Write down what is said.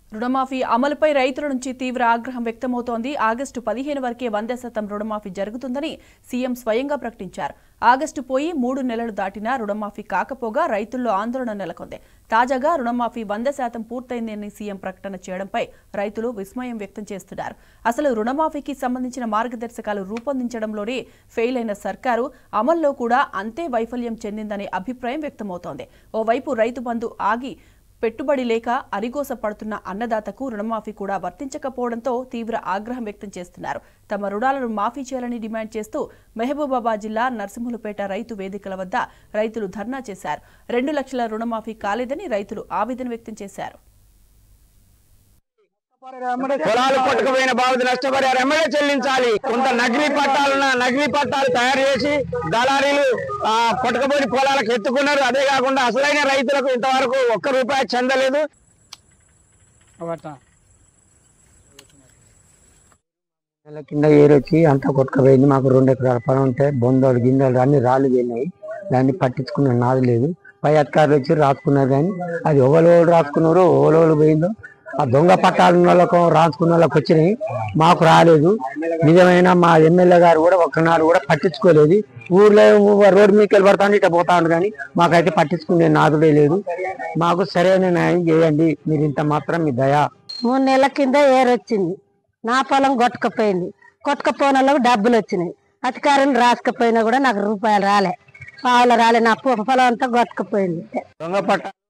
రుణమాఫీ అమలుపై రైతుల నుంచి తీవ్ర ఆగ్రహం వ్యక్తమవుతోంది ఆగస్టు పదిహేను వరకే వంద శాతం రుణమాఫీ జరుగుతుందని సీఎం స్వయంగా ప్రకటించారు ఆగస్టు పోయి మూడు నెలలు దాటినా రుణమాఫీ కాకపోగా రైతుల్లో ఆందోళన నెలకొంది తాజాగా రుణమాఫీ వంద శాతం పూర్తయిందని సీఎం ప్రకటన చేయడంపై రైతులు విస్మయం వ్యక్తం చేస్తున్నారు అసలు రుణమాఫీకి సంబంధించిన మార్గదర్శకాలు రూపొందించడంలోనే ఫెయిల్ అయిన సర్కారు అమల్లో కూడా అంతే వైఫల్యం చెందిందనే అభిప్రాయం వ్యక్తమవుతోంది ఓవైపు రైతు బంధు ఆగి పెట్టుబడి లేక అరిగోస పడుతున్న అన్నదాతకు రుణమాఫీ కూడా వర్తించకపోవడంతో తీవ్ర ఆగ్రహం వ్యక్తం చేస్తున్నారు తమ రుణాలను మాఫీ చేయాలని డిమాండ్ చేస్తూ మహబూబాబాద్ జిల్లా నర్సింహులపేట రైతు వేదికల వద్ద రైతులు ధర్నా చేశారు రెండు లక్షల రుణమాఫీ కాలేదని రైతులు ఆవేదన వ్యక్తం చేశారు పొలాలు కొట్టుకుపోయిన బాబు నష్టపరిహారం ఎమ్మెల్యే చెల్లించాలి కొంత నకిలీ పట్టాలున్న నకిలీ పట్టాలు తయారు చేసి దళారీలు ఆ, కొట్టుకుపోయిన పొలాలకు ఎత్తుకున్నారు అదే కాకుండా అసలైన రైతులకు ఇంతవరకు ఒక్క రూపాయి చెందలేదు నెల కింద ఏరొచ్చి అంతా కొట్టుకుపోయింది మాకు రెండు ఎకరాల పొలం ఉంటే బొందోలు గిందెలు అన్ని రాళ్ళు వెళ్ళినాయి దాన్ని పట్టించుకున్న నాది లేదు పై అధికారులు వచ్చి రాసుకున్నారు కానీ అది ఎవరు రాసుకున్నారు ఎవరు పోయిందో ఆ దొంగ పట్టాలు ఉన్న వాళ్ళకు రాసుకున్న వాళ్ళకి వచ్చినాయి మాకు రాలేదు నిజమైన మా ఎమ్మెల్యే గారు కూడా ఒక్కనాడు కూడా పట్టించుకోలేదు ఊర్లో రోడ్డు మీకు వెళ్ళి పడతాను ఇట్లా పోతాను కానీ మాకైతే పట్టించుకునే నాదుడే లేదు మాకు సరైన న్యాయం చేయండి మీరు ఇంత మాత్రం మీ దయా మూడు నెలల కింద ఏరొచ్చింది నా పొలం కొట్టుకుపోయింది కొట్టుకుపోయిన వాళ్ళకు డబ్బులు వచ్చినాయి అధికారులు రాసుకుపోయినా కూడా నాకు రూపాయలు రాలే పావులు రాలే నా పొ- పొలం అంతా కొట్టుకుపోయింది దొంగ పట్ట